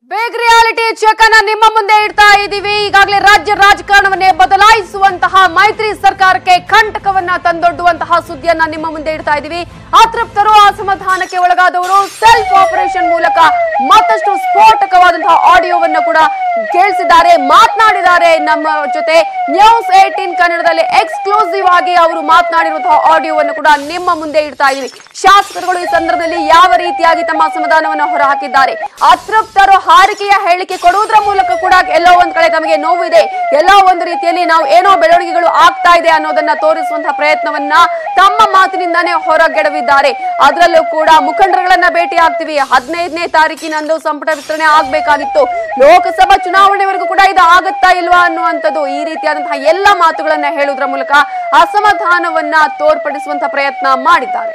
ಬೇಗ್ reality check ಅನ್ನ ನಿಮ್ಮ ಮುಂದೆ ಇಡ್ತಾ ಇದ್ದೀವಿ ಈಗಾಗಲೇ ರಾಜ್ಯ ರಾಜಕಾರಣವನ್ನೇ ಬದಲಾಯಿಸುವಂತಹ ಮೈತ್ರಿ ಸರ್ಕಾರಕ್ಕೆ ಕಂಟಕವನ್ನ ತಂದೊಡ್ಡುವಂತಹ ಸುದ್ದಿಯನ್ನ ನಿಮ್ಮ ಮುಂದೆ ಇಡ್ತಾ ಇದ್ದೀವಿ ಅತೃಪ್ತರು ಅಸಮಾಧಾನಕ್ಕೆ ಒಳಗಾದವರು ಸೆಲ್ಫ್ ಆಪರೇಷನ್ ಮೂಲಕ ಮತ್ತಷ್ಟು ಸ್ಫೋಟಕವಾದಂತಹ ಆಡಿಯೋವನ್ನು ಕೂಡ ಕೇಳಿಸಿದ್ದಾರೆ ಮಾತನಾಡಿದ್ದಾರೆ ನಮ್ಮ ಜೊತೆ ನ್ಯೂಸ್ ಏಟೀನ್ ಕನ್ನಡದಲ್ಲಿ ಎಕ್ಸ್ಕ್ಲೂಸಿವ್ ಆಗಿ ಅವರು ಮಾತನಾಡಿರುವಂತಹ ಆಡಿಯೋವನ್ನು ಕೂಡ ನಿಮ್ಮ ಮುಂದೆ ಇಡ್ತಾ ಇದ್ದೀವಿ ಶಾಸಕರುಗಳು ಈ ಸಂದರ್ಭದಲ್ಲಿ ಯಾವ ರೀತಿಯಾಗಿ ತಮ್ಮ ಅಸಮಾಧಾನವನ್ನು ಹೊರಹಾಕಿದ್ದಾರೆ ಅತೃಪ್ತರು ಹಾರಿಕೆಯ ಹೇಳಿಕೆ ಕೊಡುವುದರ ಮೂಲಕ ಕೂಡ ಎಲ್ಲೋ ಒಂದ್ ಕಡೆ ತಮಗೆ ನೋವು ಇದೆ ಎಲ್ಲೋ ಒಂದು ರೀತಿಯಲ್ಲಿ ನಾವು ಏನೋ ಬೆಳವಣಿಗೆಗಳು ಆಗ್ತಾ ಇದೆ ಅನ್ನೋದನ್ನ ತೋರಿಸುವಂತಹ ಪ್ರಯತ್ನವನ್ನ ತಮ್ಮ ಮಾತಿನಿಂದಾನೇ ಹೊರಗೆಡವಿದ್ದಾರೆ ಅದರಲ್ಲೂ ಕೂಡ ಮುಖಂಡರುಗಳನ್ನ ಭೇಟಿ ಆಗ್ತೀವಿ ಹದಿನೈದನೇ ತಾರೀಕಿನಂದು ಸಂಪುಟ ವಿಸ್ತರಣೆ ಆಗ್ಬೇಕಾಗಿತ್ತು ಲೋಕಸಭಾ ಚುನಾವಣೆವರೆಗೂ ಕೂಡ ಇದು ಆಗುತ್ತಾ ಇಲ್ವಾ ಅನ್ನುವಂಥದ್ದು ಈ ರೀತಿಯಾದಂತಹ ಎಲ್ಲ ಮಾತುಗಳನ್ನ ಹೇಳುವುದರ ಮೂಲಕ ಅಸಮಾಧಾನವನ್ನ ತೋರ್ಪಡಿಸುವಂತಹ ಪ್ರಯತ್ನ ಮಾಡಿದ್ದಾರೆ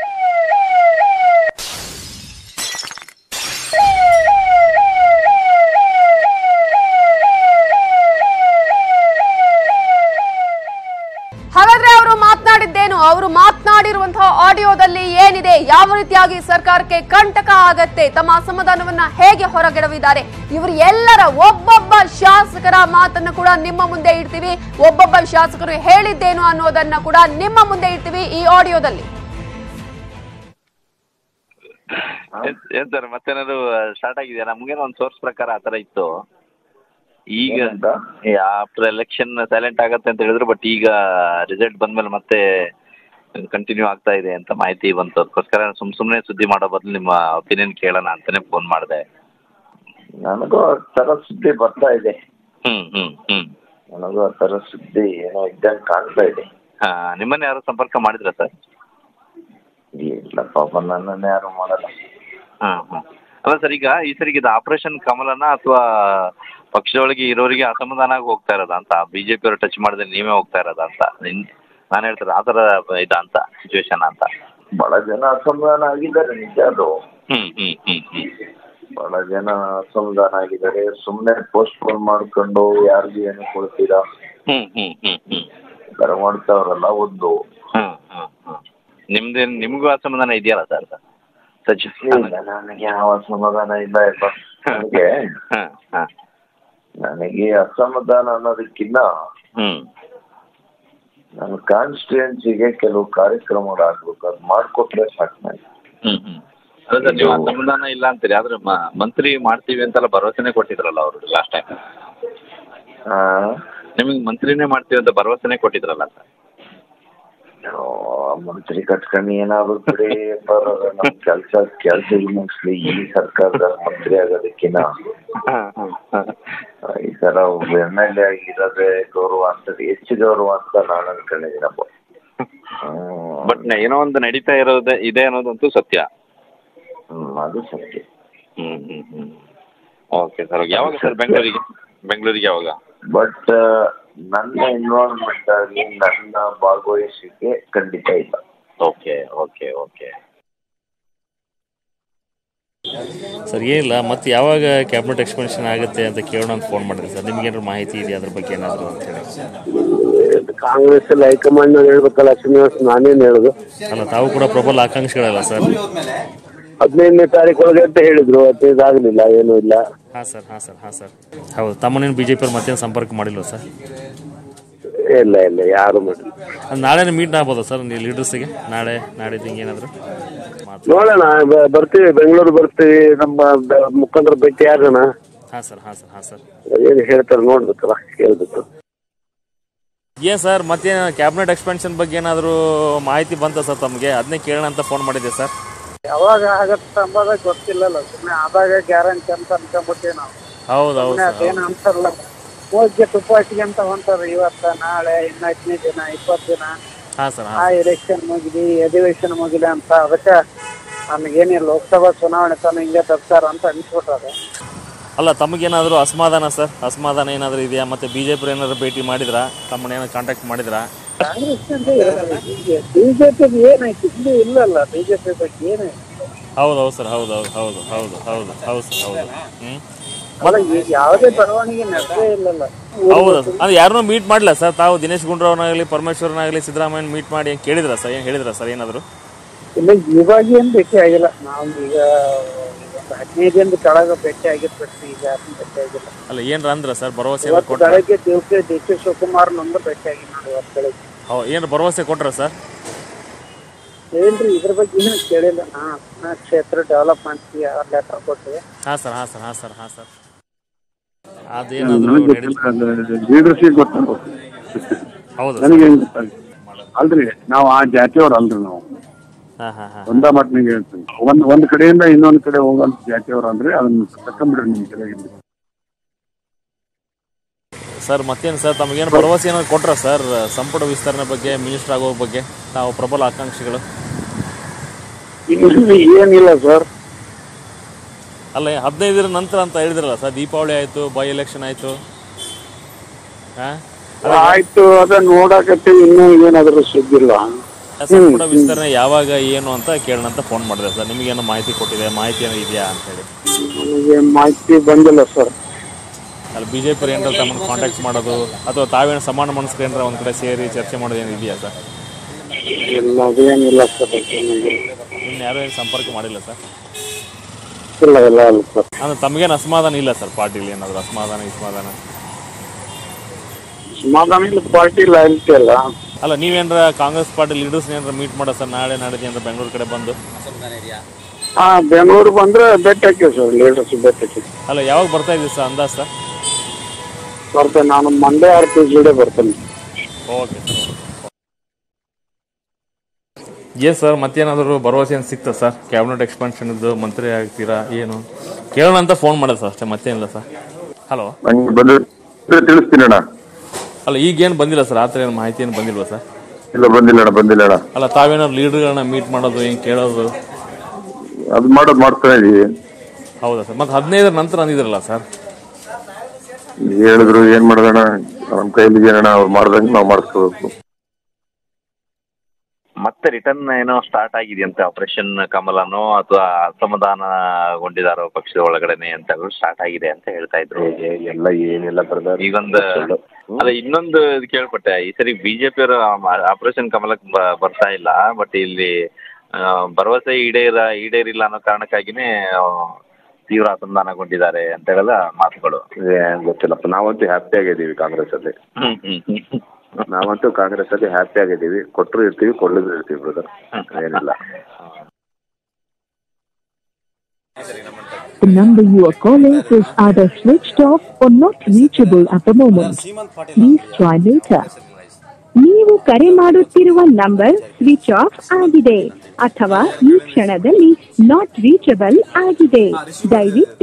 ಹಾಗಾದ್ರೆ ಅವರು ಮಾತನಾಡಿದ್ದೇನು ಅವರು ಮಾತನಾಡಿರುವಂತಹ ಆಡಿಯೋದಲ್ಲಿ ಏನಿದೆ ಯಾವ ರೀತಿಯಾಗಿ ಸರ್ಕಾರಕ್ಕೆ ಕಂಟಕ ಆಗತ್ತೆ ತಮ್ಮ ಅಸಮಾಧಾನವನ್ನ ಹೇಗೆ ಹೊರಗೆಡವಿದ್ದಾರೆ ಇವರು ಎಲ್ಲರ ಒಬ್ಬೊಬ್ಬ ಶಾಸಕರ ಮಾತನ್ನ ಕೂಡ ನಿಮ್ಮ ಮುಂದೆ ಇಡ್ತೀವಿ ಒಬ್ಬೊಬ್ಬ ಶಾಸಕರು ಹೇಳಿದ್ದೇನು ಅನ್ನೋದನ್ನ ಕೂಡ ನಿಮ್ಮ ಮುಂದೆ ಇಡ್ತೀವಿ ಈ ಆಡಿಯೋದಲ್ಲಿ ಏನ್- ಏನ್ ಸರ್ ಮತ್ತೇನಾದ್ರು ಸ್ಟಾರ್ಟ್ ಆಗಿದೆಯಾ ನಮ್ಗೇನೋ ಒಂದು ಸೋರ್ಸ್ ಪ್ರಕಾರ ಆ ಥರ ಇತ್ತು ಈಗ ಏನಂತ? ಆಫ್ಟರ್ ಎಲೆಕ್ಷನ್ ಸೈಲೆಂಟ್ ಆಗತ್ತೆ ಅಂತ ಹೇಳಿದ್ರು ಬಟ್ ಈಗ ರಿಸಲ್ಟ್ ಬಂದ್ಮೇಲೆ ಮತ್ತೆ ಕಂಟಿನ್ಯೂ ಆಗ್ತಾ ಇದೆ ಅಂತ ಮಾಹಿತಿ ಬಂತು ಅದಕ್ಕೋಸ್ಕರ ಸುಮ್ ಸುಮ್ಮನೆ ಸುದ್ದಿ ಮಾಡೋ ಬದಲು ನಿಮ್ಮ ಒಪಿನಿಯನ್ ಕೇಳೋಣ ಅಂತಾನೆ ಫೋನ್ ಮಾಡಿದೆ ನನಗೂ ಆ ಥರ ಸುದ್ದಿ ಬರ್ತಾ ಇದೆ ಹ್ಮ್ ಹ್ಮ್ ಹ್ಮ್ ನನಗೂ ಆ ಥರ ಸುದ್ದಿ ಏನೋ ಇದ್ದಂಗೆ ಕಾಣ್ತಾ ಇದೆ ಹಾ ನಿಮ್ಮನ್ನ ಯಾರು ಸಂಪರ್ಕ ಮಾಡಿದ್ರ ಸರ್ ಇಲ್ಲ ಪಾಪ ನನ್ನನ್ನು ಯಾರು ಮಾಡಲ್ಲ ಹಾ ಹಾ ಅಲ್ಲ ಸರ್ ಈಗ ಈ ಸರಿಗೆ ಇದು ಆಪರೇಷನ್ ಕಮಲನ ಅಥವಾ ಪಕ್ಷದೊಳಗೆ ಇರೋರಿಗೆ ಅಸಮಾಧಾನ ಆಗಿ ಹೋಗ್ತಾ ಇರೋದಾ ಅಂತ ಬಿಜೆಪಿ ಅವರು ಟಚ್ ಮಾಡಿದ್ರೆ ನೀವೇ ಹೋಗ್ತಾ ಇರೋದಾ ಅಂತ ನಾನು ಹೇಳ್ತಾರೆ ಆ ಥರ ಇದಾ ಅಂತ ಸಿಚುವೇಶನ್ ಅಂತ ಬಹಳ ಜನ ಅಸಮಾಧಾನ ಆಗಿದ್ದಾರೆ ನಿಜ ಅದು ಹ್ಮ್ ಹ್ಮ್ ಹ್ಮ್ ಹ್ಮ್ ಬಹಳ ಜನ ಅಸಮಾಧಾನ ಆಗಿದ್ದಾರೆ ಸುಮ್ಮನೆ ಪೋಸ್ಟ್ಪೋನ್ ಮಾಡ್ಕೊಂಡು ಯಾರಿಗೂ ಏನು ಕೊಡ್ತೀರಾ ಹ್ಮ್ ಹ್ಮ್ ಹ್ಮ್ ಹ್ಮ್ ಥರ ಮಾಡ್ತಾವ್ರಲ್ಲ ಒಂದು ಹ್ಮ್ ಹ್ಮ್ ಹ್ಮ್ ನಿಮ್ದೇನು ನಿಮಗೂ ಅಸಮಾಧಾನ ಇದೆಯಲ್ಲ ಸರ್ ಸಚಿವ ಇಲ್ಲ ನನಗೆ ಯಾವ ಅಸಮಾಧಾನ ಇಲ್ಲ ಯಪ್ಪ ನನಗೆ ಹಾಂ ಹಾಂ ನನಗೆ ಅಸಮಾಧಾನ ಅನ್ನೋದಕ್ಕಿಂತ ಹ್ಮ್ ನನ್ನ ಕಾನ್ಸ್ಟಿಟ್ಯೂನ್ಸಿಗೆ ಕೆಲವು ಕಾರ್ಯಕ್ರಮಗಳು ಆಗ್ಬೇಕು ಅದು ಮಾಡಿಕೊಟ್ರೆ ಸಾಕು ನನಗೆ ಹ್ಮ್ ಹ್ಮ್ ಅಲ್ಲ ಸರ್ ನೀವು ಅಸಮಾಧಾನ ಇಲ್ಲ ಅಂತೀರಿ ಆದ್ರೆ ಮ- ಮಂತ್ರಿ ಮಾಡ್ತೀವಿ ಅಂತೆಲ್ಲ ಭರವಸೆನೇ ಕೊಟ್ಟಿದ್ರಲ್ಲ ಅವರು ಲಾಸ್ಟ್ ಟೈಮ್ ಆ, ನಿಮಗೆ ಮಂತ್ರಿನೇ ಮಾಡ್ತೀವಿ ಅಂತ ಭರವಸೆನೇ ಕೊಟ್ಟಿದ್ರಲ್ಲ ಸರ್ ಓ, ಮಂತ್ರಿ ಕಟ್ಕೊಂಡು ಏನಾದ್ರು ಬಿಡಿ ಬರೋದು ನಮ್ ಕೆಲಸ ಕೆಲಸ ಮುಗಿಸ್ಲಿ ಈ ಸರ್ಕಾರದ ಮಂತ್ರಿ ಆಗೋದಕ್ಕಿಂತ ಈ ತರ ಎಮ್ ಎಲ್ ಎ ಆಗಿರೋದೇ ಗೌರವ ಅಂತ ಹೆಚ್ಚು ಗೌರವ ಅಂತ ನಾನು ಅನ್ಕೊಂಡಿದ್ದೀನಪ್ಪ ಹ್ಮ್. ಬಟ್ ಏನೋ ಒಂದು ನಡೀತಾ ಇರೋದೇ ಇದೆ ಅನ್ನೋದಂತೂ ಸತ್ಯ ಹ್ಮ್, ಅದು ಸತ್ಯ ಹ್ಮ್ ಹ್ಮ್ ಹ್ಮ್ ಓಕೆ ಸರ್ ಯಾವಾಗ ಸರ್ ಬೆಂಗಳೂರಿಗೆ ಬೆಂಗಳೂರಿಗೆ ಯಾವಾಗ ಬಟ್ ನನ್ನ ಇನ್ವಾಲ್ವ್ಮೆಂಟ್ ಆಗಿ ನನ್ನ ಭಾಗವಹಿಸಿಕೆ ಖಂಡಿತ ಇಲ್ಲ ಓಕೆ ಓಕೆ ಓಕೆ ಸರ್ ಏನಿಲ್ಲ ಮತ್ತೆ ಯಾವಾಗ ಕ್ಯಾಬಿನೆಟ್ ಎಕ್ಸ್ಪೆನ್ಷನ್ ಆಗುತ್ತೆ ಅಂತ ಕೇಳೋಣ ಅಂತ ಫೋನ್ ಮಾಡಿದೆ ಸರ್ ನಿಮ್ಗೇನಾದ್ರು ಮಾಹಿತಿ ಇದೆಯಾ ಅದ್ರ ಬಗ್ಗೆ ಏನಾದರೂ ಅಂತ ಹೇಳಿ ಕಾಂಗ್ರೆಸ್ ಅಲ್ಲಿ ಹೈಕಮಾಂಡ್ ಹೇಳ್ಬೇಕಲ್ಲ ಶ್ರೀನಿವಾಸ್ ನಾನೇನ್ ಹೇಳುದು ಅಲ್ಲ ತಾವು ಕೂಡ ಪ್ರಬಲ ಆಕಾಂಕ್ಷಿಗಳಲ್ಲ ಸರ್ ಹದಿನೈದನೇ ತಾರೀಕು ಒಳಗೆ ಅಂತ ಹೇಳಿದ್ರು ಹದಿನೈದು ಆಗಲಿಲ್ಲ ಏನೂ ಇಲ್ಲ ಹಾಂ ಸರ್ ಹಾಂ ಸರ್ ಹಾಂ ಸರ್ ಹೌದು ತಮ್ಮನೇನು ಬಿ ಜೆ ಪಿಯವ್ರು ಮತ್ತೇನು ಸಂಪರ್ಕ ಮಾಡಿಲ್ವ ಸರ್ ಇಲ್ಲ ಇಲ್ಲ ಯಾರು ಮಾಡಿಲ್ಲ ಅದು ನಾಳೆನೇ ಮೀಟ್ ಆಗ್ಬೋದಾ ಸರ್ ನೀವು ಲೀಡರ್ಸಿಗೆ ನಾಳೆ ನಾಡಿದ್ದು ಹಿಂಗೆ ಏನಾದರೂ ಮಾತು ನೋಡೋಣ ಬ- ಬರ್ತೀವಿ ಬೆಂಗಳೂರು ಬರ್ತೀವಿ ನಮ್ಮ ಬ- ಮುಖಂಡರ ಭೇಟಿ ಆಗೋಣ ಹಾಂ ಸರ್ ಹಾಂ ಸರ್ ಹಾಂ ಸರ್ ಏನು ಹೇಳ್ತಾರೆ ನೋಡ್ಬೇಕಲ್ಲ ಕೇಳ್ಬೇಕು ಏನು ಸರ್ ಮತ್ತೇನು ಕ್ಯಾಬಿನೆಟ್ ಎಕ್ಸ್ಪೆನ್ಷನ್ ಬಗ್ಗೆ ಏನಾದರೂ ಮಾಹಿತಿ ಬಂತ ಸರ್ ತಮಗೆ ಅದನ್ನೇ ಕೇಳೋಣ ಅಂತ ಫೋನ್ ಮಾಡಿದ್ದೆ ಸರ್ ಯಾವಾಗ ಆಗತ್ತ ಅಂಬಾದ ಗೊತ್ತಿಲ್ಲಲ್ಲ ಸುಮ್ಮನೆ ಆದಾಗ ಗ್ಯಾರಂಟಿ ಅಂತ ಅನ್ಕೊಂಬಿಟ್ಟಿವಿ ನಾವು ಹೌದು ಹೌದು ಸುಮ್ಮನೆ ಸರ್ ಅದೇನು ಅನ್ಸಲ್ಲ ಮೋಜ್ಗೆ ತುಪ್ಪಾಟಿಗೆ ಅಂತ ಹೊಂಟಾರ ಇವತ್ತ ನಾಳೆ ಇನ್ನ ಹತ್ತನೇ ದಿನ ಇಪ್ಪತ್ತು ದಿನ ಹಾಂ ಸರ್ ಆ ಹಾಂ ಎಲೆಕ್ಷನ್ ಮುಗಿಲಿ ಅಧಿವೇಶನ ಮುಗಿಲಿ ಅಂತ ಅದಕ್ಕೆ ನಮಗೇನಿಲ್ಲ ಲೋಕಸಭಾ ಚುನಾವಣೆ ತಾನು ಹಿಂಗೆ ತರ್ತಾರ ಅಂತ ಅನ್ಸ್ಬಿಟ್ಟಾರೆ ಅಲ್ಲ ತಮಗೇನಾದರೂ ಅಸಮಾಧಾನ ಸರ್ ಅಸಮಾಧಾನ ಏನಾದರೂ ಇದೆಯಾ ಮತ್ತು ಬಿ ಜೆ ಪಿ ಏನಾದರೂ ಭೇಟಿ ಮಾಡಿದ್ರಾ ತಮ್ಮನ್ನ ಏನಾದ್ರು ಕಾಂಟ್ಯಾಕ್ಟ್ ಮಾಡಿದ್ರಾ ಕಾಂಗ್ರೆಸ್ ಬಿಜೆಪಿ ಏನೈತಿ ಇಲ್ಲಿ ಇಲ್ಲಲ್ಲ ಬಿಜೆಪಿ ಬಗ್ಗೆ ಏನೈತಿ ಹೌದು ಹೌದು ಸರ್ ಹೌದು ಹೌದು ಹೌದು ಹೌದು ಹೌದು ಹೌದು ಸರ್ ಹೌದು ಹ್ಞೂ ಅಲ್ಲ ಈಗ ಯಾವುದೇ ಬೆಳವಣಿಗೆ ನಡೆದೇ ಇಲ್ಲಲ್ಲ ಹೌದು ಅದು ಯಾರನ್ನೂ ಮೀಟ್ ಮಾಡಲಿಲ್ಲ ಸರ್ ತಾವು ದಿನೇಶ್ ಗುಂಡ್ರವ್ರನ್ನಾಗಲಿ ಪರಮೇಶ್ವರನಾಗಲಿ ಸಿದ್ದರಾಮಯ್ಯನ ಮೀಟ್ ಮಾಡಿ ಏನು ಕೇಳಿದ್ರಾ ಸರ್ ಏನು ಹೇಳಿದ್ರಾ ಸರ್ ಏನಾದರೂ ಇಲ್ಲ ಇವಾಗ ಏನ್ ಭೇಟಿ ಆಗಿಲ್ಲ ನಾವು ಈಗ ಹದಿನೈದಿಂದ ಕೆಳಗೆ ಭೇಟಿ ಆಗಿರ್ಬೇಕು ಈಗ ಯಾರನ್ನೂ ಭೇಟಿ ಆಗಿಲ್ಲ ಅಲ್ಲ ಏನ್ರ ಅಂದ್ರೆ ಸರ್ ಭರವಸೆ ಇವತ್ತು ಕೊಟ್ರ ಬೆಳಗ್ಗೆ D K D K Shivakumar ನಂದು ಭೇಟಿ ಆಗಿ ನೋಡಿ ಇವತ್ತು ಬೆಳಗ್ಗೆ ಹೌ ಏನು ಭರವಸೆ ಕೊಟ್ರ ಸರ್ ಏನ್ರಿ ಇದ್ರ ಬಗ್ಗೆ ಏನು ಕೇಳಿಲ್ಲ ನಾ ನಾ ಕ್ಷೇತ್ರ ಡೆವಲಪ್ಮೆಂಟ್ಗೆ ಲೆಟರ್ ಕೊಟ್ಟಿವಿ ಹಾಂ ಸರ್ ಹಾಂ ಸರ್ ಹಾಂ ಸರ್ ಹಾಂ ಸರ್ ಅದೇನಾದರೂ ಲೀಡರ್ಶಿಪ್ ಗೊತ್ತಾಗ ಹೌದು ನನಗೆ ಏನ್ ಗೊತ್ತಾಗ ಅಲ್ರಿ ನಾವು ಆ ಜಾತಿಯವ್ರು ಅಲ್ರಿ ನಾವು ಹಾಂ ಹಾಂ ಹಾಂ ಒಂದ ಮಟ್ನಿಗೆ ಹೇಳ್ತೀನಿ ಒಂದ್ ಒಂದ್ ಕಡೆಯಿಂದ ಇನ್ನೊಂದ್ ಕಡೆ ಹೋಗಂತ ಜಾತಿಯವ್ರು ಅಂದ್ರೆ ಅದನ್ನ ತಕೊಂಡ್ಬಿಡ್ರಿ ನಿಮ್ ಕೆಳಗಿಂದ ಸರ್ ಮತ್ತೇನು ಸರ್ ತಮಗೇನು ಭರವಸೆ ಏನಾದ್ರು ಕೊಟ್ರ ಸರ್ ಸಂಪುಟ ವಿಸ್ತರಣೆ ಬಗ್ಗೆ ಮಿನಿಸ್ಟರ್ ಆಗೋ ಬಗ್ಗೆ ತಾವು ಪ್ರಬಲ ಆಕಾಂಕ್ಷಿಗಳು ಇಲ್ಲಿ ಏನಿಲ್ಲ ಸರ್ ಅಲ್ಲ ಹದಿನೈದರ ನಂತರ ಅಂತ ಹೇಳಿದ್ರಲ್ಲ ಸರ್ ದೀಪಾವಳಿ ಆಯಿತು ಬೈ ಎಲೆಕ್ಷನ್ ಆಯಿತು ಹಾಂ ಆಯ್ತು ಅದ ನೋಡಾಕತ್ತೀವಿ ಇನ್ನೂ ಏನಾದ್ರೂ ಸುದ್ದಿಲ್ಲ ಸಂಪುಟ ವಿಸ್ತರಣೆ ಯಾವಾಗ ಏನು ಅಂತ ಕೇಳೋಣ ಅಂತ ಫೋನ್ ಮಾಡಿದೆ ಸರ್ ನಿಮಗೇನು ಮಾಹಿತಿ ಕೊಟ್ಟಿದೆ ಮಾಹಿತಿ ಏನೋ ಇದೆಯಾ ಅಂತೇಳಿ ನಮಗೆ ಮಾಹಿತಿ ಬಂದಿಲ್ಲ ಸರ್ ಅಲ್ಲಿ ಬಿ ಜೆ ಪಿ ಏನಾರ ತಮ್ಮನ್ನು ಕಾಂಟ್ಯಾಕ್ಟ್ ಮಾಡೋದು ಅಥವಾ ತಾವೇನು ಸಮಾನ ಮನಸ್ಕರು ಏನಾರ ಒಂದು ಕಡೆ ಸೇರಿ ಚರ್ಚೆ ಮಾಡೋದು ಏನು ಇದೆಯಾ ಸರ್ ಇಲ್ಲ ಅದೇನಿಲ್ಲ ಸರ್ ಇನ್ನು ಯಾರು ಏನು ಸಂಪರ್ಕ ಮಾಡಿಲ್ಲ ಸರ್ ಇಲ್ಲ ಇಲ್ಲ ಇಲ್ಲ ಸರ್ ಅಂದ್ರೆ ತಮಗೇನು ಅಸಮಾಧಾನ ಇಲ್ಲ ಸರ್ ಪಾರ್ಟಿಲಿ ಏನಾದರೂ ಅಸಮಾಧಾನ ಇಸಮಾಧಾನ ಸಮಾಧಾನ ಇಲ್ಲ ಪಾರ್ಟಿ ಲಾಯಲ್ಟಿ ಅಲ್ಲ ಅಲ್ಲ ನೀವೇನಾರ ಕಾಂಗ್ರೆಸ್ ಪಾರ್ಟಿ ಲೀಡರ್ಸ್ ಏನಾರ ಮೀಟ್ ಮಾಡೋ ಸರ್ ನಾಳೆ ನಾಡಿದ್ದು ಏನಾರ ಬೆಂಗಳೂರು ಕಡೆ ಬಂದು ಹಾ ಬೆಂಗಳೂರು ಬಂದ್ರೆ ಭೇಟಿ ಹಾಕಿವಿ ಸರ್ ಲೀಡರ್ಸ್ ಭೇಟಿ ಹಾಕಿ ಅಲ್ಲ ಯಾವಾಗ ಬರ್ತಾ ಇದ್ದೀವಿ ಸರ್ ಅಂದಾಜ್ ಸರ್ ಬರ್ತೇನೆ ನಾನು ಮಂಡೇ ಆರ್ ಪಿ ಜೋಡಿ ಬರ್ತೇನೆ ಓಕೆ ಸರ್ ಏನು ಸರ್ ಮತ್ತೇನಾದರೂ ಭರವಸೆ ಏನು ಸಿಗ್ತಾ ಸರ್ ಕ್ಯಾಬಿನೆಟ್ ಎಕ್ಸ್ಪಾನ್ಷನ್ದು ಮಂತ್ರಿ ಆಗ್ತೀರಾ ಏನು ಕೇಳೋಣ ಅಂತ ಫೋನ್ ಮಾಡೋದು ಸರ್ ಅಷ್ಟೇ ಮತ್ತೇನಿಲ್ಲ ಸರ್ ಹಲೋ ನಂಗೆ ಬಂದ್ರೆ ತಿಳಿಸ್ತೀನಿ ಅಣ್ಣ ಅಲ್ಲ ಈಗೇನು ಬಂದಿಲ್ಲ ಸರ್ ಆ ಥರ ಏನು ಮಾಹಿತಿ ಏನು ಬಂದಿಲ್ವಾ ಸರ್ ಇಲ್ಲ ಬಂದಿಲ್ಲ ಅಣ್ಣ ಬಂದಿಲ್ಲ ಅಣ್ಣ ಅಲ್ಲ ತಾವೇನಾದ್ರು ಲೀಡರ್ಗಳನ್ನ ಮೀಟ್ ಮಾಡೋದು ಏನು ಕೇಳೋದು ಅದು ಮಾಡೋದು ಮಾಡ್ತಾನೆ ಇದೀವಿ ಹೌದಾ ಸರ್ ಮತ್ತು ಹದಿನೈದರ ನಂತರ ಅಂದಿದ್ರಲ್ಲ ಸರ್ ಹೇಳಿದ್ರು ಏನ್ ಮಾಡೋದಣ್ಣ ನಮ್ಮ ಕೈಲಿ ಏನಣ್ಣ ಅವ್ರು ಮಾಡ್ದಂಗೆ ನಾವು ಮಾಡಿಸ್ಕೋಬೇಕು ಮತ್ತೆ ರಿಟರ್ನ್ ಏನೋ ಸ್ಟಾರ್ಟ್ ಆಗಿದೆಯಂತೆ ಆಪರೇಷನ್ ಕಮಲನೋ ಅಥವಾ ಅಸಮಾಧಾನಗೊಂಡಿದಾರೋ ಪಕ್ಷದ ಒಳಗಡೆನೆ ಅಂತ ಸ್ಟಾರ್ಟ್ ಆಗಿದೆ ಅಂತ ಹೇಳ್ತಾ ಇದ್ರು ಎಲ್ಲ ಏನಿಲ್ಲ ಬ್ರದರ್ ಈಗೊಂದು ಅಲ್ಲ ಇನ್ನೊಂದು ಇದು ಕೇಳ್ಪಟ್ಟೆ ಈ ಸರಿ ಬಿಜೆಪಿ ಅವರು ಆಪರೇಷನ್ ಕಮಲಕ್ಕೆ ಬ- ಬರ್ತಾ ಇಲ್ಲ ಬಟ್ ಇಲ್ಲಿ ಆ, ಭರವಸೆ ಈಡೇರ ಈಡೇರಿಲ್ಲ ಅನ್ನೋ ಕಾರಣಕ್ಕಾಗಿನೇ ಆ, ತೀವ್ರ ಅಸಮಾಧಾನಗೊಂಡಿದ್ದಾರೆ ಅಂತ ಹೇಳಲ್ಲ ಮಾತುಗಳು ಏನ್ ಗೊತ್ತಿಲ್ಲಪ್ಪ ನಾವಂತೂ ಹ್ಯಾಪಿ ಆಗಿದ್ದೀವಿ ಕಾಂಗ್ರೆಸ್ ಅಲ್ಲಿ ಹ್ಮ್ ಹ್ಮ್ ಹ್ಮ್ ನಾವಂತೂ ಕಾಂಗ್ರೆಸ್ ಅಲ್ಲಿ ಹ್ಯಾಪಿ ಆಗಿದ್ದೀವಿ ಕೊಟ್ಟರು ಇರ್ತೀವಿ ಕೊಳ್ಳಿದ್ರು ಇರ್ತೀವಿ ಬ್ರದರ್ ಏನಿಲ್ಲ The number you are calling is either switched off or not reachable at the moment. Please try later. ನೀವು ಕರೆ ಮಾಡುತ್ತಿರುವ ನಂಬರ್ ಸ್ವಿಚ್ ಆಫ್ ಆಗಿದೆ ಅಥವಾ ಈ ಕ್ಷಣದಲ್ಲಿ ನಾಟ್ ರೀಚಬಲ್ ಆಗಿದೆ ದಯವಿಟ್ಟು